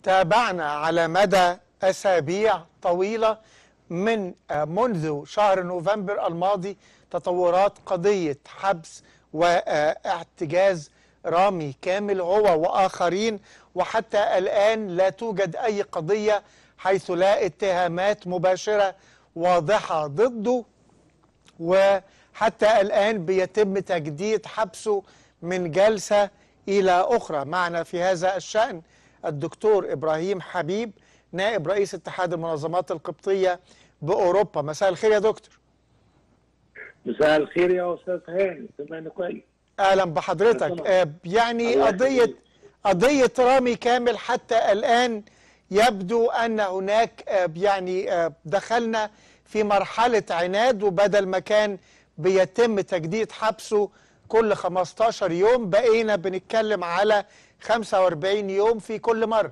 تابعنا على مدى أسابيع طويلة من منذ شهر نوفمبر الماضي تطورات قضية حبس واحتجاز رامي كامل هو وآخرين وحتى الآن لا توجد أي قضية حيث لا اتهامات مباشرة واضحة ضده وحتى الآن بيتم تجديد حبسه من جلسة إلى أخرى معنا في هذا الشأن الدكتور إبراهيم حبيب نائب رئيس اتحاد المنظمات القبطية بأوروبا مساء الخير يا دكتور مساء الخير يا أستاذ هاني سمعني كويس أهلا بحضرتك آه يعني قضية قضية رامي كامل حتى الآن يبدو أن هناك آه يعني آه دخلنا في مرحلة عناد وبدل ما كان بيتم تجديد حبسه كل 15 يوم بقينا بنتكلم على 45 يوم في كل مرة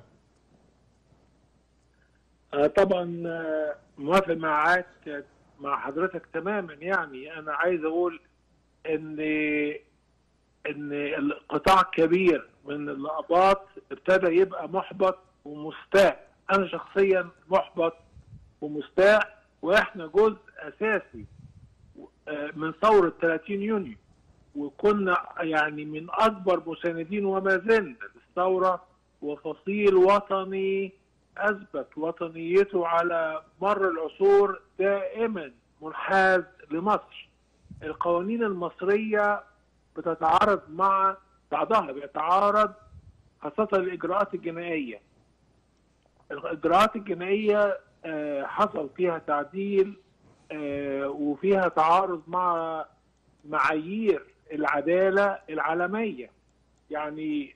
آه طبعا آه موافق معاك مع حضرتك تماما يعني انا عايز اقول ان ان القطاع كبير من الاباط ابتدى يبقى محبط ومستاء انا شخصيا محبط ومستاء واحنا جزء اساسي من ثوره 30 يونيو وكنا يعني من اكبر مساندين وما زلنا للثوره وفصيل وطني اثبت وطنيته على مر العصور دائما منحاز لمصر القوانين المصريه بتتعارض مع بعضها بيتعارض خاصه الاجراءات الجنائيه الاجراءات الجنائيه حصل فيها تعديل وفيها تعارض مع معايير العداله العالميه يعني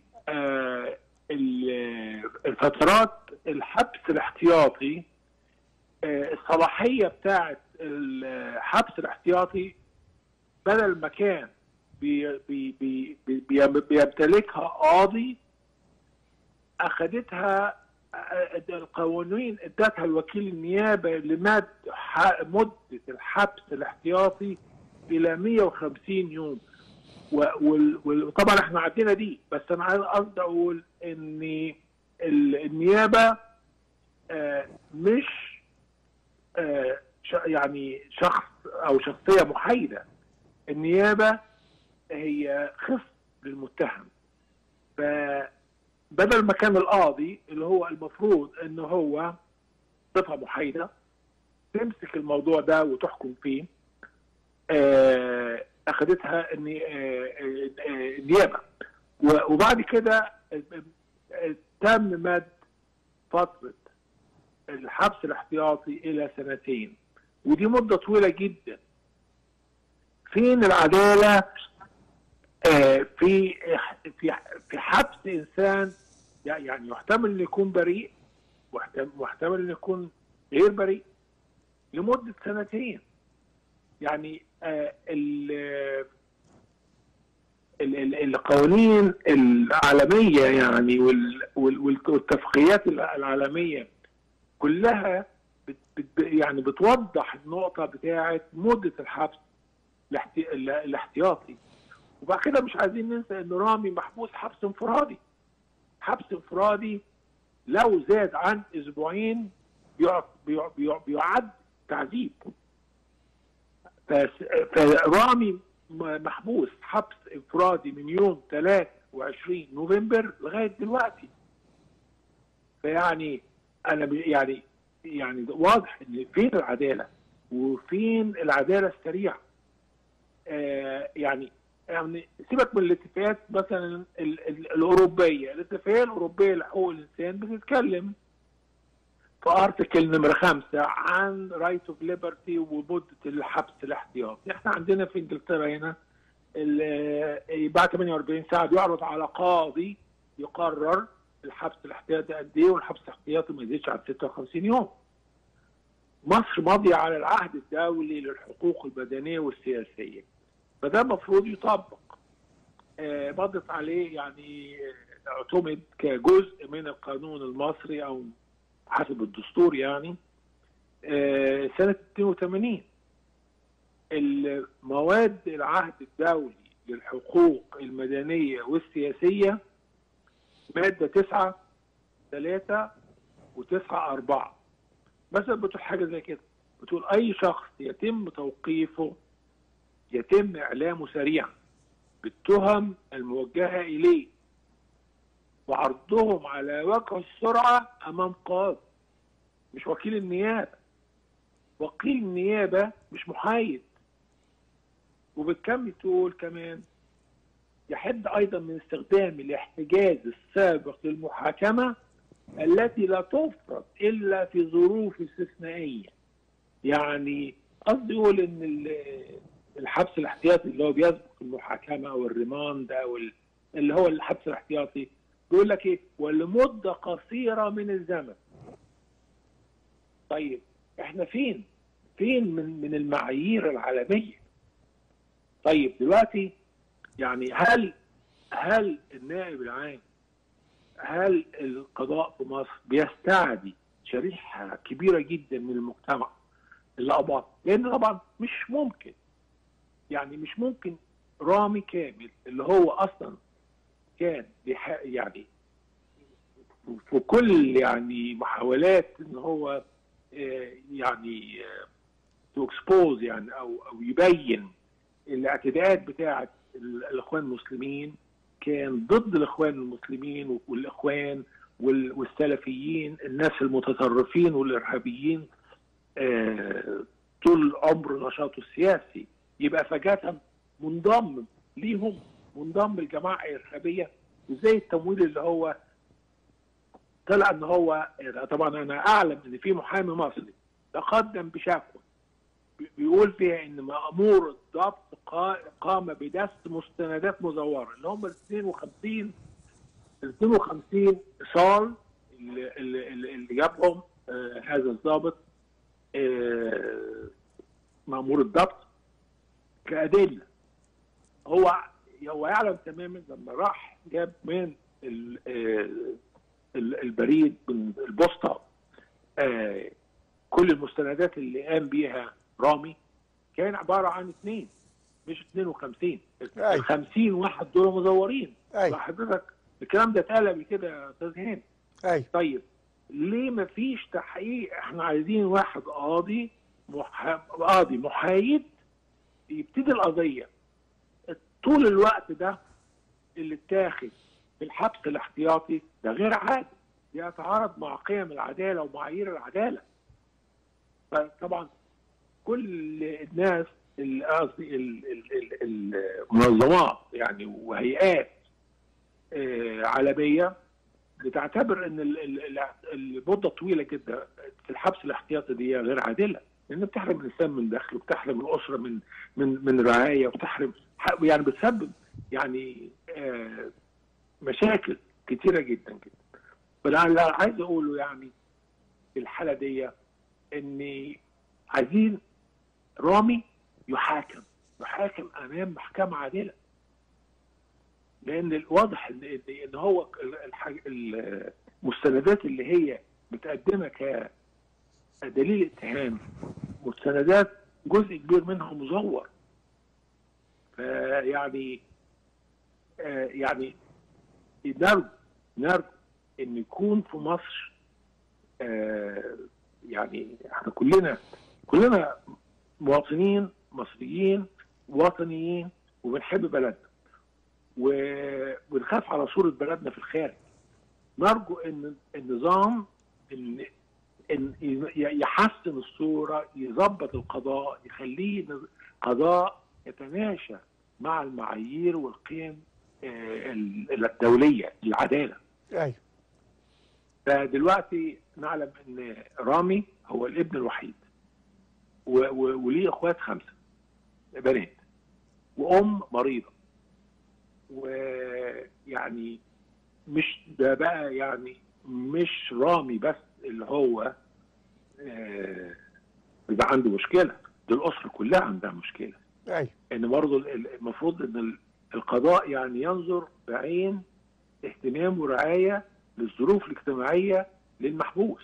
الفترات الحبس الاحتياطي الصلاحيه بتاعه الحبس الاحتياطي بدل ما كان بي بي بي بي بيمتلكها قاضي اخذتها القوانين ادتها الوكيل النيابه لمد مده الحبس الاحتياطي الى 150 يوم وطبعا احنا عدينا دي بس انا عايز قصدي اقول ان النيابه مش يعني شخص او شخصيه محايده النيابه هي خصم للمتهم فبدل ما كان القاضي اللي هو المفروض ان هو صفه محايده تمسك الموضوع ده وتحكم فيه اخذتها النيابه وبعد كده تم مد فتره الحبس الاحتياطي الى سنتين ودي مده طويله جدا فين العداله في في في حبس انسان يعني يحتمل ان يكون بريء واحتمل ان يكون غير بريء لمده سنتين يعني آه ال القوانين العالميه يعني والاتفاقيات العالميه كلها بت يعني بتوضح النقطه بتاعه مده الحبس الاحتياطي وبعد كده مش عايزين ننسى ان رامي محبوس حبس انفرادي حبس انفرادي لو زاد عن اسبوعين بيعد تعذيب فرامي محبوس حبس انفرادي من يوم 23 نوفمبر لغايه دلوقتي فيعني انا يعني يعني واضح ان فين العداله وفين العداله السريعه آه يعني يعني سيبك من الاتفاقات مثلا ال ال الاوروبيه الاتفاقيه الاوروبيه لحقوق الانسان بتتكلم في ارتكل نمرة خمسة عن رايت اوف ليبرتي ومدة الحبس الاحتياطي، احنا عندنا في انجلترا هنا بعد 48 ساعة بيعرض على قاضي يقرر الحبس الاحتياطي قد ايه والحبس الاحتياطي ما يزيدش عن 56 يوم. مصر ماضية على العهد الدولي للحقوق المدنية والسياسية. فده المفروض يطبق. آه مضت عليه يعني اعتمد كجزء من القانون المصري او حسب الدستور يعني آه سنة 82 المواد العهد الدولي للحقوق المدنية والسياسية مادة تسعة ثلاثة وتسعة أربعة مثلا بتقول حاجة زي كده بتقول أي شخص يتم توقيفه يتم إعلامه سريعا بالتهم الموجهة إليه وعرضهم على وجه السرعة أمام قاضي مش وكيل النيابة وكيل النيابة مش محايد وبتكمل تقول كمان يحد أيضا من استخدام الاحتجاز السابق للمحاكمة التي لا تفرض إلا في ظروف استثنائية يعني قصدي يقول إن ال- الحبس الاحتياطي اللي هو بيسبق المحاكمة أو الريماند أو ال- اللي هو الحبس الاحتياطي بيقول لك إيه ولمدة قصيرة من الزمن طيب احنا فين فين من من المعايير العالميه طيب دلوقتي يعني هل هل النائب العام هل القضاء في مصر بيستعدي شريحه كبيره جدا من المجتمع القضاء لان طبعا مش ممكن يعني مش ممكن رامي كامل اللي هو اصلا كان بيح- يعني في كل يعني محاولات ان هو آه، يعني تو اكسبوز يعني او او يبين الاعتداءات بتاعه ال- الاخوان المسلمين كان ضد الاخوان المسلمين والاخوان وال- والسلفيين الناس المتطرفين والارهابيين آه، طول عمر نشاطه السياسي يبقى فجاه منضم ليهم منضم لجماعه ارهابيه وزي التمويل اللي هو طلع ان هو طبعا انا اعلم ان في محامي مصري تقدم بشكوى بي- بيقول فيها ان مامور الضبط قا- قام بدس مستندات مزوره اللي هم ال 52 ال 52 ايصال اللي, اللي, اللي اللي جابهم آه هذا الضابط آه مامور الضبط كادله هو هو يعلم تماما لما راح جاب من ال- آه، ال- البريد من البوسطه آه، كل المستندات اللي قام بيها رامي كان عباره عن اثنين مش 52 أيوة. ال 50 واحد دول مزورين أيوة. حضرتك الكلام ده اتقال قبل كده يا استاذ هاني ايوه طيب ليه ما فيش تحقيق احنا عايزين واحد قاضي مح... قاضي محايد يبتدي القضيه طول الوقت ده اللي اتاخد في الحبس الاحتياطي ده غير عادي يتعارض مع قيم العداله ومعايير العداله فطبعا كل الناس ال- قصدي ال- ال- ال- المنظمات يعني وهيئات آه، عالميه بتعتبر ان ال- ال- ال- المده طويله جدا في الحبس الاحتياطي دي غير عادله لان بتحرم الانسان من دخله وبتحرم الاسره من من من رعايه وبتحرم ح- يعني بتسبب يعني آه، مشاكل كتيره جدا جدا فانا اللي عايز اقوله يعني في الحاله دي ان عايزين رامي يحاكم يحاكم امام محكمه عادله لان الواضح ان ان إن هو الحاج- المستندات اللي هي متقدمه كدليل اتهام مستندات جزء كبير منها مزور فيعني آه يعني نرجو نرجو ان يكون في مصر آه يعني احنا كلنا كلنا مواطنين مصريين وطنيين وبنحب بلدنا وبنخاف على صورة بلدنا في الخارج نرجو ان النظام ان ان يحسن الصورة يظبط القضاء يخليه نز- قضاء يتماشى مع المعايير والقيم آه، الدولية العدالة ايوه فدلوقتي نعلم ان رامي هو الابن الوحيد و- و- وليه اخوات خمسه بنات وام مريضه ويعني مش ده بقى يعني مش رامي بس اللي هو آه، بيبقى عنده مشكله دي الاسره كلها عندها مشكله ايوه ان برضه ال- ال- المفروض ان ال- القضاء يعني ينظر بعين اهتمام ورعايه للظروف الاجتماعيه للمحبوس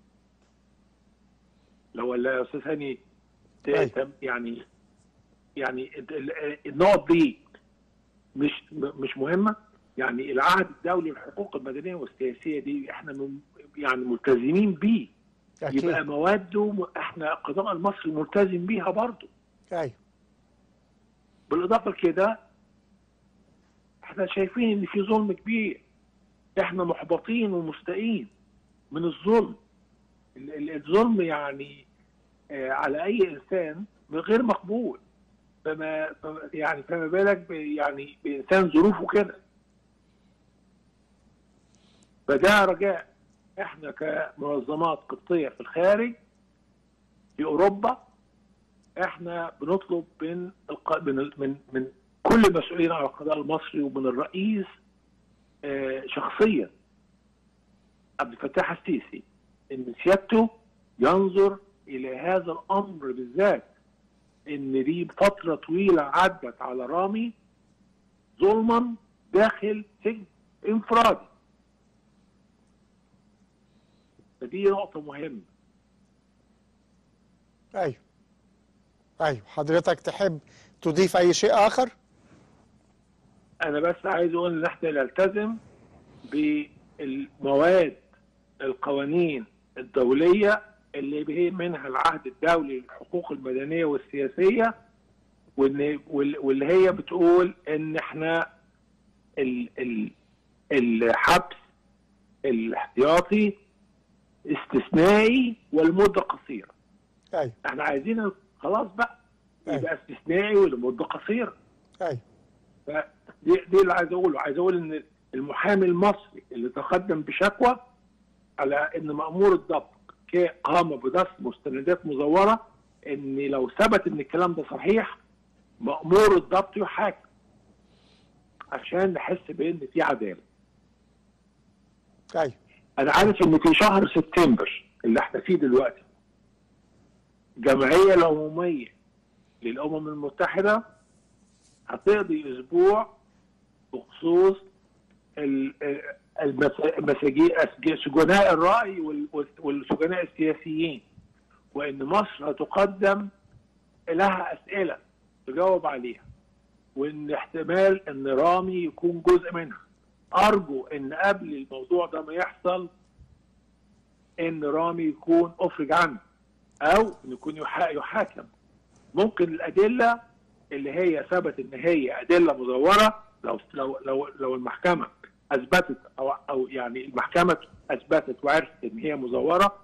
لو ولا يا استاذ هاني ت- أيوة. تم- يعني يعني ال- ال- النقط دي مش م- مش مهمه يعني العهد الدولي للحقوق المدنيه والسياسيه دي احنا من يعني ملتزمين بيه يبقى اكيد مواده م- احنا القضاء المصري ملتزم بيها برضه ايوه بالاضافه لكده احنا شايفين ان في ظلم كبير احنا محبطين ومستائين من الظلم ال- ال- الظلم يعني آه، على اي انسان غير مقبول فما فما- يعني فما بالك ب- يعني بانسان ظروفه كده فده رجاء احنا كمنظمات قبطيه في الخارج في اوروبا احنا بنطلب من الق... من ال- من من كل المسؤولين على القضاء المصري ومن الرئيس آه، شخصيا عبد الفتاح السيسي ان سيادته ينظر الى هذا الامر بالذات ان دي فتره طويله عدت على رامي ظلما داخل سجن انفرادي فدي نقطه مهمه ايوه ايوه حضرتك تحب تضيف اي شيء اخر انا بس عايز اقول ان احنا نلتزم بالمواد القوانين الدوليه اللي به منها العهد الدولي للحقوق المدنيه والسياسيه وإن- وال- واللي هي بتقول ان احنا ال- ال- الحبس الاحتياطي استثنائي والمده قصيره ايوه احنا عايزين خلاص بقى أيوة. يبقى استثنائي ولمده قصيره ايوه فدي دي اللي عايز اقوله عايز اقول ان المحامي المصري اللي تقدم بشكوى على ان مامور الضبط ك- قام بضبط مستندات مزوره ان لو ثبت ان الكلام ده صحيح مامور الضبط يحاكم عشان نحس بان في عداله ايوه انا عارف ان في شهر سبتمبر اللي احنا فيه دلوقتي الجمعيه العموميه للامم المتحده هتقضي اسبوع بخصوص ال- المس- المساجين السج- سجناء الراي وال- وال- والسجناء السياسيين وان مصر هتقدم لها اسئله تجاوب عليها وان احتمال ان رامي يكون جزء منها ارجو ان قبل الموضوع ده ما يحصل ان رامي يكون افرج عنه او ان يكون يحا- يحاكم ممكن الادله اللي هي ثبت ان هي ادله مزوره لو لو لو لو المحكمه اثبتت او او يعني المحكمه اثبتت وعرفت ان هي مزوره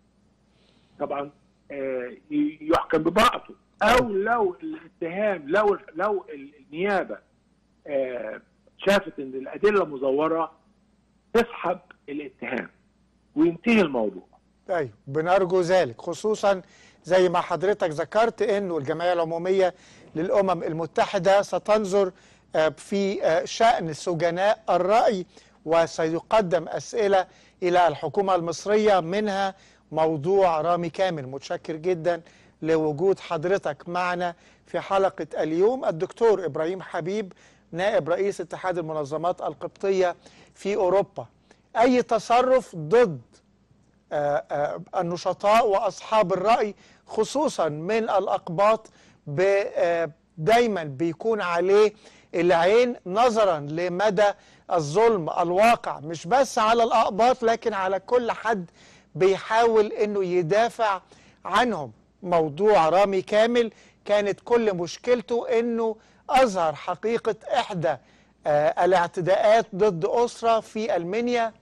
طبعا آه، ي- يحكم ببراءته او لو الاتهام لو لو النيابه آه، شافت ان الادله مزوره تسحب الاتهام وينتهي الموضوع ايوه بنرجو ذلك خصوصا زي ما حضرتك ذكرت انه الجمعيه العموميه للامم المتحده ستنظر آه، في آه، شان سجناء الراي وسيقدم اسئله الى الحكومه المصريه منها موضوع رامي كامل متشكر جدا لوجود حضرتك معنا في حلقه اليوم الدكتور ابراهيم حبيب نائب رئيس اتحاد المنظمات القبطيه في اوروبا اي تصرف ضد آه، آه، النشطاء واصحاب الراي خصوصا من الاقباط ب- آه، دايما بيكون عليه العين نظرا لمدى الظلم الواقع مش بس على الاقباط لكن على كل حد بيحاول انه يدافع عنهم موضوع رامي كامل كانت كل مشكلته انه اظهر حقيقه احدى آه، الاعتداءات ضد اسره في المنيا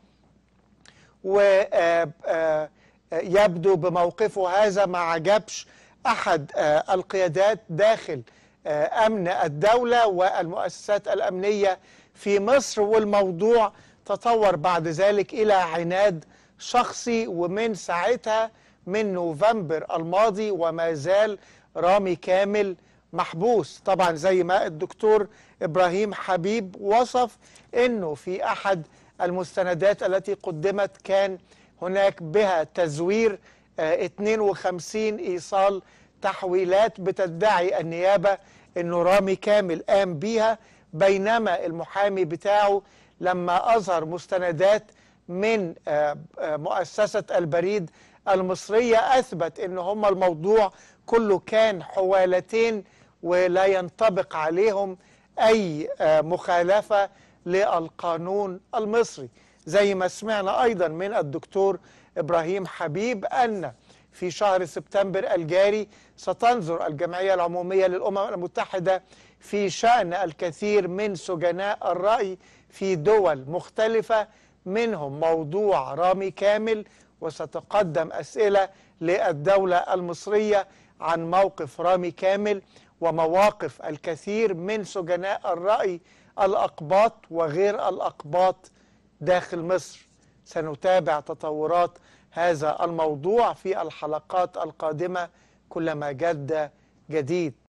ويبدو بموقفه هذا ما عجبش أحد آه، القيادات داخل آه، أمن الدولة والمؤسسات الأمنية في مصر والموضوع تطور بعد ذلك إلى عناد شخصي ومن ساعتها من نوفمبر الماضي وما زال رامي كامل محبوس طبعا زي ما الدكتور إبراهيم حبيب وصف أنه في أحد المستندات التي قدمت كان هناك بها تزوير آه، 52 إيصال تحويلات بتدعي النيابة أنه رامي كامل قام بيها بينما المحامي بتاعه لما أظهر مستندات من آه، آه، مؤسسة البريد المصرية أثبت أن هم الموضوع كله كان حوالتين ولا ينطبق عليهم أي آه، مخالفة للقانون المصري زي ما سمعنا أيضا من الدكتور إبراهيم حبيب أن في شهر سبتمبر الجاري ستنظر الجمعية العمومية للأمم المتحدة في شأن الكثير من سجناء الرأي في دول مختلفة منهم موضوع رامي كامل وستقدم أسئلة للدولة المصرية عن موقف رامي كامل ومواقف الكثير من سجناء الرأي الأقباط وغير الأقباط داخل مصر سنتابع تطورات هذا الموضوع في الحلقات القادمة كلما جد جديد